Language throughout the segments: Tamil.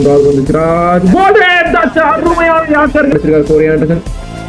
மூன்றாவது வந்து சிராஜ் போடு! தட்ஸ் அருமையான யாக்கர் வச்சிருக்காரு கோரி ஆண்டர்சன்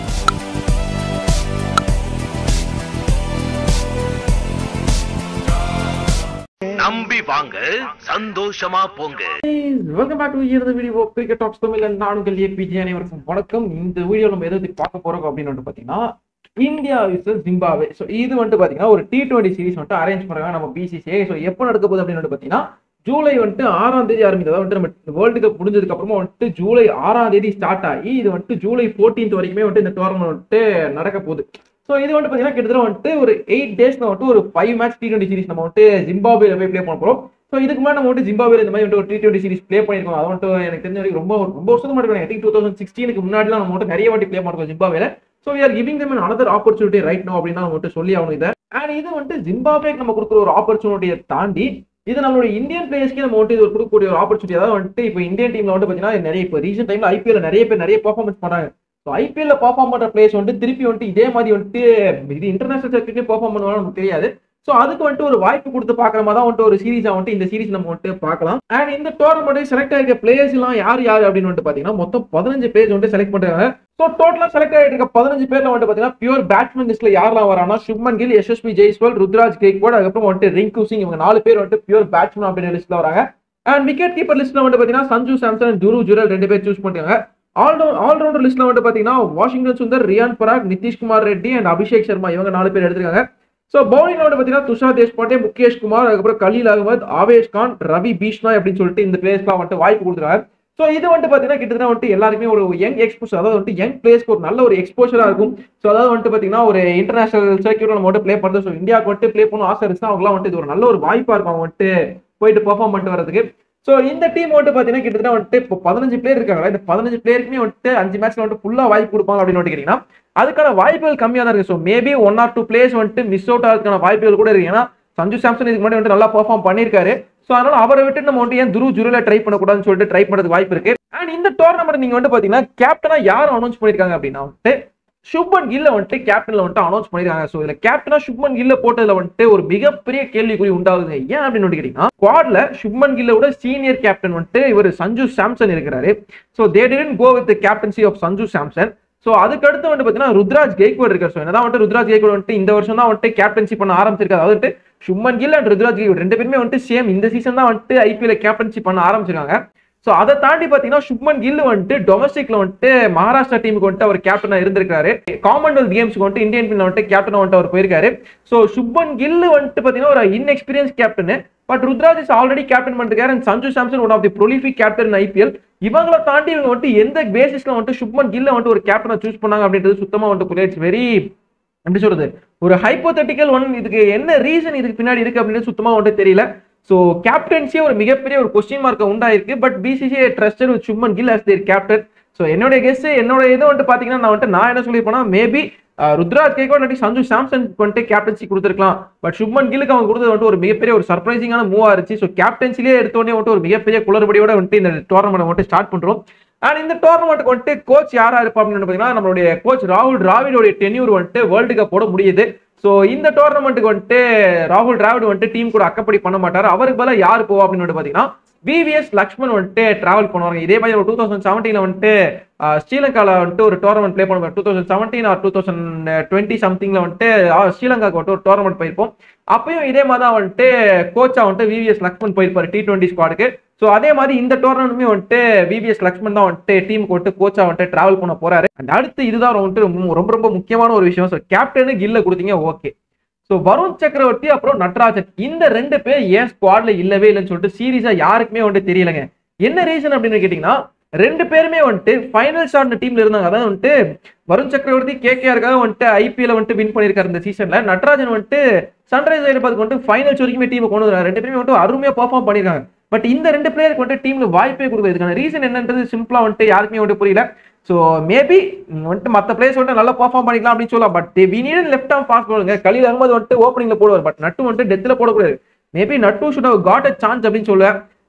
நம்பி வாங்க சந்தோஷமா போங்க வெல்கம் பேக் டு இந்த வீடியோ கிரிக்கெட் டாக்ஸ் தமிழ் நான் உங்கள் ஏபிஜி அனைவருக்கும் வணக்கம் இந்த வீடியோ நம்ம எதை பத்தி பார்க்க போறோம் அப்படின்னு வந்துட்டு பாத்தீங்கன்னா இந்தியா விசஸ் ஜிம்பாவே ஸோ இது வந்துட்டு பாத்தீங்கன்னா ஒரு டி டுவெண்ட்டி சீரிஸ் வந்துட்டு அரேஞ்ச் பண்றாங்க நம்ம பிசிசிஐ ஸோ எப்போ நடக்க போகுது அப்படின்னு வந்துட்டு பாத்தீங்கன்னா ஜூலை வந்துட்டு ஆறாம் தேதி ஆரம்பித்தது வந்துட்டு நம்ம வேர்ல்டு கப் முடிஞ்சதுக்கு அப்புறமா வந்துட்டு ஜூலை ஆறாம் தேதி ஸ்டார்ட் ஆகி இது வந்துட்டு ஜூலை ஃபோர்டீன்த் வரைக்குமே வந்துட்டு இந்த டோர்னமெண்ட் வந்துட்டு நடக்க போகுது ஸோ இது வந்துட்டு பார்த்தீங்கன்னா கிட்டத்தட்ட வந்துட்டு ஒரு எயிட் டேஸ்ல வந்துட்டு ஒரு five match T twenty series நம்ம வந்துட்டு ஜிம்பாபேல போய் ப்ளே பண்ண போறோம் ஸோ இதுக்கு முன்னாடி நம்ம வந்துட்டு ஜிம்பாபேல இந்த மாதிரி வந்துட்டு ஒரு டி டுவெண்ட்டி சீரிஸ் ப்ளே பண்ணிருக்கோம் அது வந்துட்டு எனக்கு தெரிஞ்ச வரைக்கும் ரொம்ப ரொம்ப வருஷத்துக்கு முன்னாடி ஐ திங்க் டூ தௌசண்ட் சிக்ஸ்டீனுக்கு முன்னாடிலாம் நம்ம வந்துட்டு நிறைய வாட்டி ப்ளே பண்ணிருக்கோம் ஜிம்பாபேல so we are giving them another opportunity right no அப்படின்னு நம்ம வந்துட்டு சொல்லி ஆகணும் இதை அண்ட் இது வந்துட்டு ஜிம்பாபேக்கு நம்ம கொடுக்குற ஒரு ஆப்பர்ச்சுனிட்டியை தாண்டி இது நம்மளோட இந்தியன் பிளேயர்ஸ்க்கு நம்ம வந்துட்டு இது ஒரு கொடுக்கக்கூடிய ஒரு ஆப்பர்ச்சுனிட்டி அதாவது வந்துட்டு இப்போ இந்தியன் டீம்ல வந்து பார்த்தீங்கன்னா நிறைய இப்போ ரீசெண்ட் டைம்ல ஐபிஎல் நிறைய பேர் நிறைய பர்ஃபார்மன்ஸ் பண்றாங்க ஸோ ஐபிஎல்ல பர்ஃபார்ம் பண்ற பிளேயர்ஸ் வந்துட்டு திருப்பி வந்துட்டு இதே மாதிரி வந்துட்டு இது இன்டர்நேஷனல் சர்க்கிட்லேயே பர்ஃபார்ம் பண்ணுவாங்க நமக்கு தெரியாது ஸோ அதுக்கு வந்துட்டு ஒரு வாய்ப்பு கொடுத்து பார்க்குற மாதிரி தான் வந்துட்டு ஒரு சீரிஸ் வந்துட்டு இந்த சீரிஸ் நம்ம வந்துட்டு பார்க்கலாம் அண்ட் இந்த டோர்னமெண்ட் செலக்ட் ஆகிருக்க பிளேயர்ஸ் எல்லாம் யார் யார் அப்படின்னு வந்துட்டு பார்த்தீங்கன்னா மொத்தம் பதினஞ்சு பேர் வந்துட்டு செலக்ட் பண்றாங்க ஸோ டோட்டலா செலக்ட் ஆகிட்டு இருக்க பதினஞ்சு பேர்ல வந்துட்டு பார்த்தீங்கன்னா பியூர் பேட்ஸ்மேன் லிஸ்ட்ல யாரெல்லாம் வரானா சுப்மன் கில் யசஸ்வி ஜெய்ஸ்வால் ருத்ராஜ் கேக்வாட் அதுக்கப்புறம் வந்துட்டு ரிங்கு சிங் இவங்க நாலு பேர் வந்துட்டு பியூர் பேட்ஸ்மேன் அப்படின்ற லிஸ்ட்ல வராங்க அண்ட் விக்கெட் கீப்பர் லிஸ்ட்ல வந்து பார்த்தீங்கன்னா சஞ்சு சாம்சன் துரு ஜுரல் ரெண்டு பேர் சூஸ் பண்ணிருக்காங்க ஆல்ரவுண்ட் ஆல்ரவுண்டர் லிஸ்ட்ல வந்து பாத்தீங்கன்னா வாஷிங்டன் சுந்தர் ரியான் பராக் நிதிஷ்குமார் ரெட்டி அண்ட் அபிஷேக் சர்மா இவங்க நாலு பேர் எடுத்திருக்காங்க ஸோ பவுலிங்ல வந்து பாத்தீங்கன்னா துஷார் தேஷ்பாண்டே முகேஷ் குமார் அதுக்கப்புறம் கலீல் அகமது ஆவேஷ் கான் ரவி பீஷ்னா அப்படின்னு சொல்லிட்டு இந்த பிளேயர்ஸ்லாம் வந்துட்டு வாய்ப்பு கொடுத்துருக்காங்க ஸோ இது வந்துட்டு பாத்தீங்கன்னா கிட்டத்தட்ட வந்துட்டு எல்லாருமே ஒரு யங் எக்ஸ்போசர் அதாவது வந்துட்டு யங் பிளேஸ்க்கு ஒரு நல்ல ஒரு எக்ஸ்போஷரா இருக்கும் ஸோ அதாவது வந்துட்டு பாத்தீங்கன்னா ஒரு இன்டர்நேஷனல் சர்க்கியூட்ல நம்ம வந்துட்டு ப்ளே பண்ணுறது ஸோ இந்தியாவுக்கு வந்துட்டு ப்ளே பண்ணணும் ஆசை இருந்துச்சுன்னா அவங்களாம் வந்துட்டு இது ஒரு நல்ல ஒரு வாய்ப்பா இருக்கும் அவங்க வந்துட்டு போயிட்டு பெர்ஃபார்ம் பண்ணிட்டு வரதுக்கு ஸோ இந்த டீம் வந்துட்டு பார்த்தீங்கன்னா கிட்டத்தட்ட வந்துட்டு இப்போ பதினஞ்சு பிளேயர் இருக்காங்க இந்த பதினஞ்சு பிளேயருக்குமே வந்துட்டு அஞ்சு மேட்ச்ல வந்துட்டு ஃபுல்லாக வாய்ப்பு கொடுப்பாங்க அப்படின்னு வந்துட்டு கேட்டீங்கன்னா அதுக்கான வாய்ப்புகள் கம்மியாக தான் இருக்கு so maybe one or two players வந்துட்டு மிஸ் அவுட் ஆகிறதுக்கான வாய்ப்புகள் கூட இருக்கு ஏன்னா சஞ்சு சாம்சன் இதுக்கு முன்னாடி வந்துட்டு நல்லா பெர்ஃபார்ம் பண்ணியிருக்காரு ஸோ அதனால அவரை விட்டு நம்ம வந்துட்டு ஏன் துரு ஜுருல ட்ரை பண்ணக்கூடாதுன்னு சொல்லிட்டு ட்ரை பண்ணுறதுக்கு வாய்ப்பு இருக்கு அண்ட் இந்த டோர்னமெண்ட் நீங்க வந்து பார்த்தீங்கன்னா கேப்டனா யார் அனௌன்ஸ் பண்ணியிருக்காங்க அப்படின்னா வந்துட்டு சுப்மன் கில்ல வந்துட்டு கேப்டன்ல வந்துட்டு அனௌன்ஸ் பண்ணிருக்காங்க ஸோ இதுல கேப்டனா சுப்மன் கில்ல போட்டதுல வந்துட்டு ஒரு மிகப்பெரிய கேள்விக்குறி உண்டாகுது ஏன் அப்படின்னு வந்து கேட்டீங்கன்னா குவாட்ல சுப்மன் கில்ல விட சீனியர் கேப்டன் வந்துட்டு இவர் சஞ்சு சாம்சன் இருக்கிறாரு so they didn't go with captaincy of Sanju Samson so அதுக்கு அடுத்து வந்து பார்த்தீங்கன்னா ருத்ராஜ் கெய்க்வாட் இருக்கார் ஸோ என்னதான் வந்துட்டு ருத்ராஜ் கெய்க்வாட் வந்துட்டு இந்த வருஷம் தான் வந்துட்டு கேப்டன்சி பண்ண ஆரம்பிச்சிருக்காரு அதாவது வந்துட்டு சுப்மன் கில் அண்ட் ருத்ராஜ் கெய்க்வாட் ரெண்டு பேருமே வந்துட்டு சேம் இந்த சீசன் தான் வந்துட்டு ஐபிஎல் கேப்டன்சி பண்ண ஆரம்பிச்சிருக்காங்க ஸோ அதை தாண்டி பார்த்தீங்கன்னா சுப்மன் கில் வந்துட்டு டொமஸ்டிக்ல வந்துட்டு மகாராஷ்டிரா டீமுக்கு வந்துட்டு அவர் கேப்டனா இருந்திருக்காரு காமன்வெல்த் கேம்ஸ்க்கு வந்துட்டு இந்தியன் டீம்ல வந்துட்டு கேப்டனா வந்துட்டு அவர் போயிருக்காரு ஸோ சுப்மன் கில் வந்துட்டு பார்த்தீங்கன்னா ஒரு inexperience captain but Ruturaj is already captain பண்ணிருக்காரு and Sanju Samson one of the prolific captain IPL இவங்கள தாண்டி இவங்க வந்துட்டு எந்த பேசிஸ்ல வந்துட்டு சுப்மன் கில்ல வந்துட்டு ஒரு கேப்டனை சூஸ் பண்ணாங்க அப்படின்றது சுத்தமா வந்துட்டு புரியல இட்ஸ் வெரி எப்படி சொல்றது ஒரு ஹைப்போதட்டிக்கல் ஒன் இதுக்கு என்ன ரீசன் இதுக்கு பின்னாடி இருக்கு அப்படின்னு சுத்தமா வந்துட்டு தெரியல ஸோ கேப்டன்சியே ஒரு மிகப்பெரிய ஒரு கொஸ்டின் மார்க்கை உண்டாயிருக்கு but BCCI trusted with Shubman Gill as their captain so என்னுடைய கெஸ்ட் என்னோட இது வந்துட்டு பார்த்தீங்கன்னா நான் வந்துட்டு நான் என்ன சொல்லியிருப்பேன்னா மேபி ருத்ராஜ் கேக்கோ இல்லாட்டி சஞ்சு சாம்சன் வந்துட்டு கேப்டன்சி கொடுத்துருக்கலாம் பட் சுப்மன் கில்லுக்கு அவங்க கொடுத்தது வந்துட்டு ஒரு மிகப்பெரிய ஒரு சர்ப்ரைசிங்கான மூவ் ஆச்சு ஸோ கேப்டன்சிலே எடுத்தோடனே வந்துட்டு ஒரு மிகப்பெரிய குளறுபடியோட வந்துட்டு இந்த டோர்னமெண்ட் வந்துட்டு ஸ்டார்ட் பண்றோம் அண்ட் இந்த டோர்னமெண்ட்டுக்கு வந்துட்டு கோச் யாரா இருப்பா அப்படின்னு பார்த்தீங்கன்னா நம்மளுடைய கோச் ராகுல் டிராவிடோடைய டென்யூர் வந்துட்டு வேர்ல்டு கப்போட முடியுது ஸோ இந்த டோர்னமெண்ட்டுக்கு வந்துட்டு ராகுல் டிராவிட் வந்துட்டு டீம் கூட அக்கப்படி பண்ண மாட்டார் அவருக்கு பதிலாக யார் போவா அப்படின்னு வந்து பார்த்தீங்கன்னா விவிஎஸ் லக்ஷ்மன் வந்துட்டு டிராவல் பண்ணுவாங்க இதே மாதிரி ஒரு டூ தௌசண்ட் செவன்டீன்ல வந்துட்டு ஸ்ரீலங்காவில் வந்துட்டு ஒரு டோர்னமெண்ட் ப்ளே பண்ணுவாங்க two thousand seventeen or two thousand twenty சம்திங்ல வந்துட்டு ஸ்ரீலங்காவுக்கு வந்துட்டு ஒரு டோர்னமெண்ட் போயிருப்போம் அப்பயும் இதே மாதிரி தான் வந்துட்டு கோச்சா வந்துட்டு விவிஎஸ் லக்ஷ்மன் போயிருப்பாரு டி டுவெண்ட்டி ஸ்குவாடுக்கு ஸோ அதே மாதிரி இந்த டோர்னமெண்ட்டுமே வந்துட்டு விவிஎஸ் லக்ஷ்மன் தான் வந்துட்டு டீமுக்கு வந்துட்டு கோச்சா வந்துட்டு டிராவல் பண்ண போறாரு அண்ட் அடுத்து இதுதான் வந்துட்டு ரொம்ப ரொம்ப முக்கியமான ஒரு விஷயம் ஸோ கேப்டனு கில்ல கொடுத்தீங்க ஓகே ஸோ வருண் சக்கரவர்த்தி அப்புறம் நட்ராஜன் இந்த ரெண்டு பேர் ஏன் ஸ்குவாட்ல இல்லவே இல்லைன்னு சொல்லிட்டு சீரியஸா யாருக்குமே வந்துட்டு தெரியலங்க என்ன ரீசன் அப்படின்னு கேட்டீங்கன்னா ரெண்டு பேருமே வந்துட்டு ஃபைனல் ஷாட் டீம்ல இருந்தாங்க அதாவது வந்துட்டு வருண் சக்கரவர்த்தி கேகேஆருக்காக வந்துட்டு ஐபிஎல் வந்துட்டு வின் பண்ணியிருக்காரு இந்த சீசன்ல நட்ராஜன் வந்துட்டு சன்ரைஸ் ஹைதராபாத் வந்துட்டு ஃபைனல்ஸ் வரைக்குமே டீமை கொண்டு வராங்க ரெண்டு பேருமே வந்துட்டு அருமையா பெர்ஃபார்ம் பண்ணிருக்காங்க பட் இந்த ரெண்டு பிளேயருக்கு வந்துட்டு டீம்ல வாய்ப்பே கொடுக்குறது இதுக்கான ரீசன் என்னன்றது சிம்பிளா வந்துட்டு யாருக்குமே வந்துட்டு புரியல ஸோ மேபி வந்துட்டு மற்ற பிளேயர்ஸ் வந்துட்டு நல்லா பெர்ஃபார்ம் பண்ணிக்கலாம் அப்படின்னு சொல்லலாம் but we need left arm fast போடுங்க கலீல் அகமது வந்துட்டு ஓப்பனிங்ல போடுவார் பட் நட்டு வந்துட்டு டெத்தில் போடக்கூடாது maybe Nattu should have got a chance அப்படின்னு சொல்லுவேன்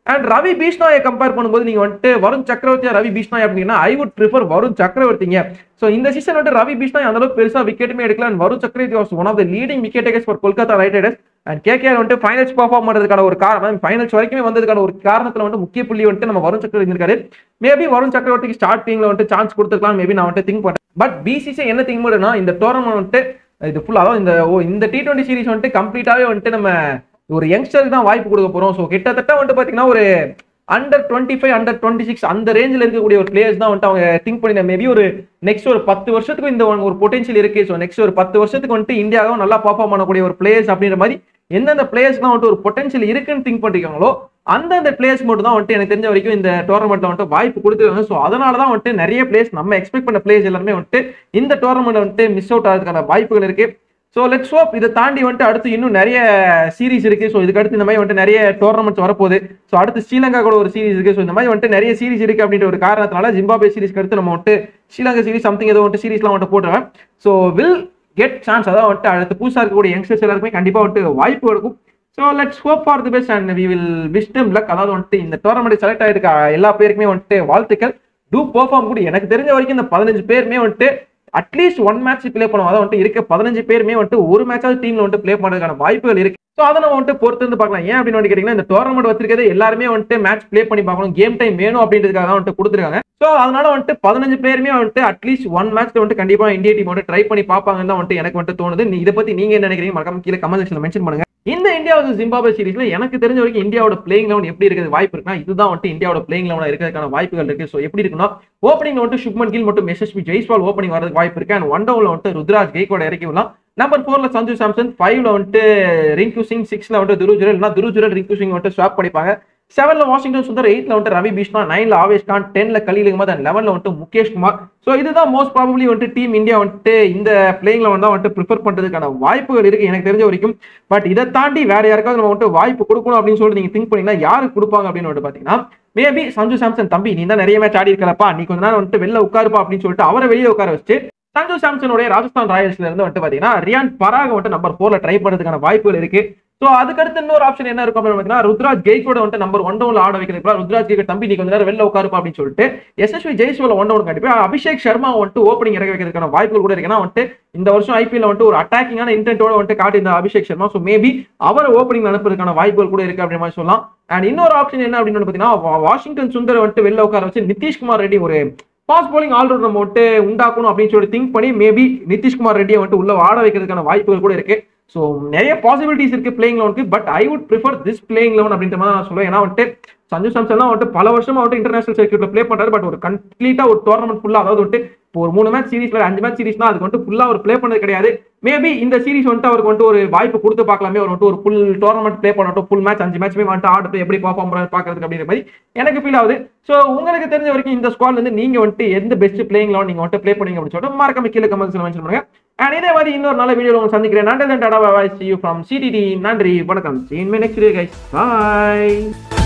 அண்ட் ரவி பீஷ்னாயை கம்பேர் பண்ணும்போது நீங்க வந்துட்டு வருண் சக்கரவர்த்தியா ரவி பீஷ்னாய் அப்படின்னா ஐ வுட் ப்ரிஃபர் வருண் சக்கரவர்த்திங்க ஸோ இந்த சீசன் வந்துட்டு ரவி பீஷ்னாய் அந்த அளவுக்கு பெருசா விக்கெட்டுமே எடுக்கல and Varun Chakravarthy was one of the leading wicket takers for Kolkata knight riders and KKR வந்துட்டு ஃபைனல்ஸ் பர்ஃபார்ம் பண்றதுக்கான ஒரு காரணம் ஃபைனல்ஸ் வரைக்குமே வந்ததுக்கான ஒரு காரணத்துல வந்து முக்கிய புள்ளி வந்துட்டு நம்ம வருண் சக்கரவர்த்தி இருக்காரு மேபி வருண் சக்கரவர்த்திக்கு ஸ்டார்டிங்ல வந்துட்டு சான்ஸ் கொடுத்துருக்கலாம் மேபி நான் வந்துட்டு திங்க் பண்ணேன் பட் பிசிசி என்ன திங்க் பண்ணுன்னா இந்த டோர்னமெண்ட் வந்துட்டு இது ஃபுல் அதாவது இந்த ஓ இந்த டி டுவெண்ட்டி சீரிஸ் வந்துட்டு கம்ப்ளீட்டாவே வந்துட்டு நம்ம ஒரு யங்ஸ்டருக்கு தான் வாய்ப்பு கொடுக்க போறோம் ஸோ கிட்டத்தட்ட வந்துட்டு பாத்தீங்கன்னா ஒரு under twenty five under twenty six அந்த ரேஞ்சில் இருக்கக்கூடிய ஒரு பிளேயர்ஸ் தான் வந்துட்டு அவங்க திங்க் பண்ணி மேபி ஒரு நெக்ஸ்ட் ஒரு பத்து வருஷத்துக்கு இந்த ஒரு பொட்டன்ஷியல் இருக்கு ஸோ நெக்ஸ்ட் ஒரு பத்து வருஷத்துக்கு வந்துட்டு இந்தியாவும் நல்லா பர்ஃபார்ம் பண்ணக்கூடிய ஒரு பிளேயர்ஸ் அப்படின்ற மாதிரி எந்தெந்த பிளேயர்ஸ்லாம் வந்துட்டு ஒரு பொட்டன்ஷியல் இருக்குன்னு திங்க் பண்ணிருக்காங்களோ அந்தந்த பிளேயர்ஸ் மட்டும் தான் வந்துட்டு எனக்கு தெரிஞ்ச வரைக்கும் இந்த டோர்னமெண்ட்ல வந்துட்டு வாய்ப்பு கொடுத்துருக்காங்க ஸோ அதனால தான் வந்துட்டு நிறைய பிளேயர்ஸ் நம்ம எக்ஸ்பெக்ட் பண்ண பிளேயர்ஸ் எல்லாருமே வந்துட்டு இந்த டோர்னமெண்ட் வந்துட்டு மிஸ் அவுட் ஆகிறதுக்கான வாய்ப்புகள் இருக்கு ஸோ லெட்ஸ் ஹோப் இதை தாண்டி வந்துட்டு அடுத்து இன்னும் நிறைய சீரிஸ் இருக்கு ஸோ இதுக்கு அடுத்து இந்த மாதிரி வந்துட்டு நிறைய டோர்னமெண்ட்ஸ் வரப்போகுது ஸோ அடுத்து ஸ்ரீலங்கா கூட ஒரு சீரிஸ் இருக்கு ஸோ இந்த மாதிரி வந்துட்டு நிறைய சீரிஸ் இருக்கு அப்படின்ற ஒரு காரணத்தினால ஜிம்பாபே சீரிஸ்க்கு அடுத்து நம்ம வந்துட்டு ஸ்ரீலங்கா சீரிஸ் சம்திங் ஏதோ வந்துட்டு சீரிஸ்லாம் வந்துட்டு போட்டுருவேன் ஸோ வில் கெட் சான்ஸ் அதான் வந்துட்டு அடுத்து புதுசாக இருக்கக்கூடிய யங்ஸ்டர்ஸ் எல்லாருக்குமே கண்டிப்பாக வந்துட்டு வாய்ப்பு கொடுக்கும் so let's hope for the best and we will wish them luck அதாவது வந்துட்டு இந்த டோர்னமெண்ட் செலக்ட் ஆயிருக்க எல்லா பேருக்குமே வந்துட்டு வாழ்த்துக்கள் டூ பெர்ஃபார்ம் கூட எனக்கு தெரிஞ்ச வரைக்கும் இந்த பதினஞ்சு பேருமே வந்துட்டு அட்லீஸ்ட் ஒன் மேட்ச் ப்ளே பண்ணுவோம் அதான் வந்துட்டு இருக்க பதினஞ்சு பேருமே வந்துட்டு ஒரு மேட்சாவது டீம்ல வந்துட்டு ப்ளே பண்ணுறதுக்கான வாய்ப்புகள் இருக்கு ஸோ அதை நம்ம வந்துட்டு பொறுத்து வந்து பார்க்கலாம் ஏன் அப்படின்னு வந்து கேட்டீங்கன்னா இந்த டோர்னமெண்ட் வச்சிருக்கிறது எல்லாருமே வந்துட்டு மேட்ச் ப்ளே பண்ணி பார்க்கணும் கேம் டைம் வேணும் அப்படின்றதுக்காக தான் வந்துட்டு கொடுத்துருக்காங்க ஸோ அதனால வந்துட்டு பதினஞ்சு பேருமே வந்துட்டு அட்லீஸ்ட் ஒன் மேட்ச்ல வந்துட்டு கண்டிப்பா இந்தியா டீம் வந்துட்டு ட்ரை பண்ணி பார்ப்பாங்கன்னு தான் வந்துட்டு எனக்கு வந்துட்டு தோணுது நீ இதை பத்தி நீங்க என்ன நினைக்கிறீங்க மறக்காம கீழே கமெண்ட் செக்ஷன்ல மென்ஷன் பண்ணுங்க இந்த இந்தியா வர்சஸ் ஜிம்பாபே சீரிஸ்ல எனக்கு தெரிஞ்ச வரைக்கும் இந்தியாவோட பிளேயிங் லெவன் எப்படி இருக்கிறது வாய்ப்பு இருக்குன்னா இதுதான் வந்துட்டு இந்தியாவோட பிளேயிங் லெவனா இருக்கிறதுக்கான வாய்ப்புகள் இருக்கு ஸோ எப்படி இருக்குன்னா ஓப்பனிங் வந்துட்டு சுப்மன் கில் மற்றும் எஸ்எஸ்பி ஜெய்ஸ்வால் ஓப்பனிங் வரதுக்கு வாய்ப்பு இருக்கு அண்ட் ஒன் டவுன்ல வந்துட்டு ருத்ராஜ் கெய்கோட இறக்கி விடலாம் நம்பர் ஃபோர்ல சஞ்சு சாம்சன் ஃபைவ்ல வந்துட்டு ரிங்கு சிங் சிக்ஸ்ல வந்துட்டு துருஜுரல் இல்லைனா துருஜுரல் ரிங்கு சிங் வந்துட்டு ஸ்வாப் பண்ணிப்பாங்க செவன்ல வாஷிங்டன் சுந்தர் எயிட்ல வந்துட்டு ரவி பிஷ்ணா நைன்ல ஆவேஷ் கான் டென்ல கலீல் அகமது அண்ட் லெவன்ல வந்துட்டு முகேஷ் குமார் ஸோ இதுதான் மோஸ்ட் ப்ராபப்ளி வந்துட்டு டீம் இந்தியா வந்துட்டு இந்த பிளேயிங்ல வந்து வந்துட்டு ப்ரிஃபர் பண்றதுக்கான வாய்ப்புகள் இருக்கு எனக்கு தெரிஞ்ச வரைக்கும் பட் இதை தாண்டி வேற யாருக்காவது நம்ம வந்துட்டு வாய்ப்பு கொடுக்கணும் அப்படின்னு சொல்லிட்டு நீங்க திங்க் பண்ணீங்கன்னா யாருக்கு கொடுப்பாங்க அப்படின்னு வந்துட்டு பாத்தீங்கன்னா மேபி சஞ்சு சாம்சன் தம்பி நீ தான் நிறைய மேட்ச் ஆடி இருக்கலப்பா நீ கொஞ்ச நேரம் வந்துட்டு வெளில உட்காருப்பா அப்படின்னு சொல்லிட்டு அவரை வெளியே உட்கார வச்சு சஞ்சு சாம்சனுடைய ராஜஸ்தான் ராயல்ஸ்ல இருந்து வந்துட்டு பாத்தீங்கன்னா ரியான் பராக வந்துட்டு நம்பர் போர்ல ட்ரை பண்றதுக்கான வாய்ப்புகள் இருக்கு ஸோ அதுக்கடுத்து இன்னொரு ஆப்ஷன் என்ன இருக்கும் அப்படின்னு பார்த்தீங்கன்னா ருத்ராஜ் கெய்கோட வந்துட்டு நம்பர் ஒன் டவுன்ல ஆட வைக்கிறது ருத்ராஜ் கெய்கோ தம்பி நீ கொஞ்ச நேரம் வெளில உட்காருப்பா அப்படின்னு சொல்லிட்டு எஸ்எஸ்வி ஜெய்ஸ்வால் ஒன் டவுன் கண்டிப்பா அபிஷேக் சர்மா வந்துட்டு ஓப்பனிங் இறக்க வைக்கிறதுக்கான வாய்ப்புகள் கூட இருக்கு ஏன்னா வந்துட்டு இந்த வருஷம் ஐபிஎல் வந்துட்டு ஒரு அட்டாக்கிங்கான இன்டென்ட்டோட வந்துட்டு காட்டி இந்த அபிஷேக் சர்மா ஸோ மேபி அவரை ஓப்பனிங் அனுப்புறதுக்கான வாய்ப்புகள் கூட இருக்கு அப்படின்னு மாதிரி சொல்லலாம் அண்ட் இன்னொரு ஆப்ஷன் என்ன அப்படின்னு பார்த்தீங்கன்னா வா- வாஷிங்டன் சுந்தர் வந்துட்டு வெளில உட்கார வச்சு நிதிஷ்குமார் ரெட்டி ஒரு ஃபாஸ்ட் bowling ஆல்ரவுண்டர் நம்ம வந்துட்டு உண்டாக்கணும் அப்படின்னு சொல்லி திங்க் பண்ணி மேபி நிதிஷ்குமார் ரெட்டியை வந்துட்டு உள்ள ஆட வைக்கிறதுக்கான வாய்ப்புகள் கூட இருக்கு ஸோ நிறைய பாசிபிலிட்டிஸ் இருக்கு பிளேயிங் லெவனுக்கு but I would prefer this playing eleven அப்படின்ற மாதிரி நான் சொல்லுவேன் ஏன்னா வந்துட்டு சஞ்சு சாம்சன்லாம் வந்துட்டு பல வருஷமா வந்துட்டு இன்டர்நேஷனல் சர்க்கியூட்ல ப்ளே பண்றாரு பட் ஒரு கம்ப்ளீட்டா ஒரு டோர்னமெண்ட் ஃபுல்லா அதாவது வந்துட்டு இப்போ ஒரு மூணு மேட்ச் சீரிஸ்ல அஞ்சு மேட்ச் சீரிஸ்னா அதுக்கு வந்துட்டு ஃபுல்லா அவர் ப்ளே பண்ணது கிடையாது மேபி இந்த சீரிஸ் வந்துட்டு அவருக்கு வந்துட்டு ஒரு வாய்ப்பு கொடுத்து பார்க்கலாமே அவர் வந்துட்டு ஒரு ஃபுல் டோர்னமெண்ட் ப்ளே பண்ணட்டும் ஃபுல் மேட்ச் அஞ்சு மேட்ச்மே வந்துட்டு ஆடுறது எப்படி பர்ஃபார்ம் பண்ணுறது பார்க்கறதுக்கு அப்படின்ற மாதிரி எனக்கு ஃபீல் ஆகுது ஸோ உங்களுக்கு தெரிஞ்ச வரைக்கும் இந்த ஸ்குவாட்ல இருந்து நீங்க வந்துட்டு எந்த பெஸ்ட் பிளேயிங் லெவன் நீங்க வந்துட்டு ப்ளே பண்ணீங்க அப்படின்னு சொல்லிட்டு மறக்காம கீழே கமெண்ட்ஸ்ல மென்ஷன் பண்ணுங்க அண்ட் இதே மாதிரி இன்னொரு நல்ல வீடியோ உங்களுக்கு சந்திக்கிறேன் நன்றி tata bye see you from CTT நன்றி வணக்கம் seen my next video guys bye